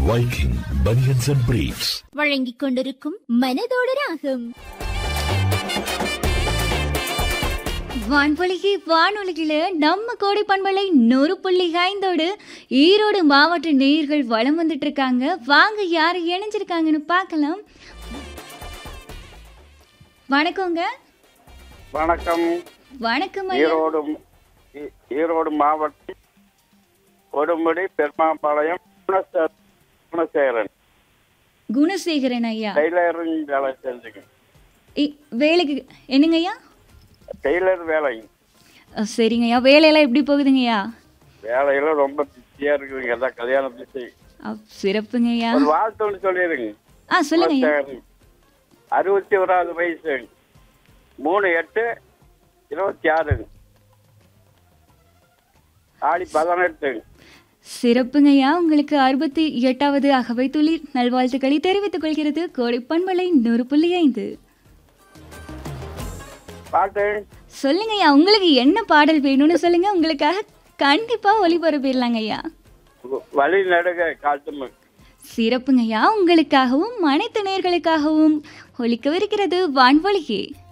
Viking Bunions and Briefs. வழங்கிக் கொண்டிருக்கும் மனதோடு ராகம் வான்பொலிகை வானொலியில நம்ம கோடை பண்பலை நூறு புள்ளி ஐந்தோடு ஈரோடு மாவட்ட நேயர்கள் வலம் வந்துட்டு இருக்காங்க வாங்க யார் இணைஞ்சிருக்காங்கன்னு பார்க்கலாம் வணக்கங்க வணக்கம் வணக்கம் ஐயா ஈரோடு ஈ- ஈரோடு மாவட்டம் கொடுமுடி பெருமாம்பாளையம் குணசே- குணசேகரன் குணசேகரன் ஐயா டெய்லரிங் வேலை செஞ்சுங்க இ- வேலைக்கு என்னங்க ஐயா டெய்லர் வேலை அ, சரிங்க ஐயா வேலையெல்லாம் எப்படி போகுதுங்க ஐயா வேலையில ரொம்ப பிஸியா இருக்குதுங்க எல்லாம் கல்யாண பிஸி அ, சிறப்புங்க ஐயா ஒரு வாழ்த்து ஒன்று சொல்லிடுங்க ஆ சொல்லுங்க ஐயா குணசேகரன் அறுபத்தி ஓராவது வயசு மூணு எட்டு இருபத்தி ஆறு ஆடி பதினெட்டு சிறப்புங்க ஐயா உங்களுக்கு அறுபத்தி எட்டாவது அகவை துளி நல்வாழ்த்துக்களை தெரிவித்துக் கொள்கிறது கோடை பண்பலை நூறு புள்ளி ஐந்து பாட்டு சொல்லுங்க ஐயா உங்களுக்கு என்ன பாடல் வேணும்னு சொல்லுங்க உங்களுக்காக கண்டிப்பா ஒளிபரப்பிடலாங்க ஐயா வழி நடுக காட்டுமை சிறப்புங்க ஐயா உங்களுக்காகவும் அனைத்து நேர்களுக்காகவும் ஒலிக்கவிருக்கிறது வான்வொலிகே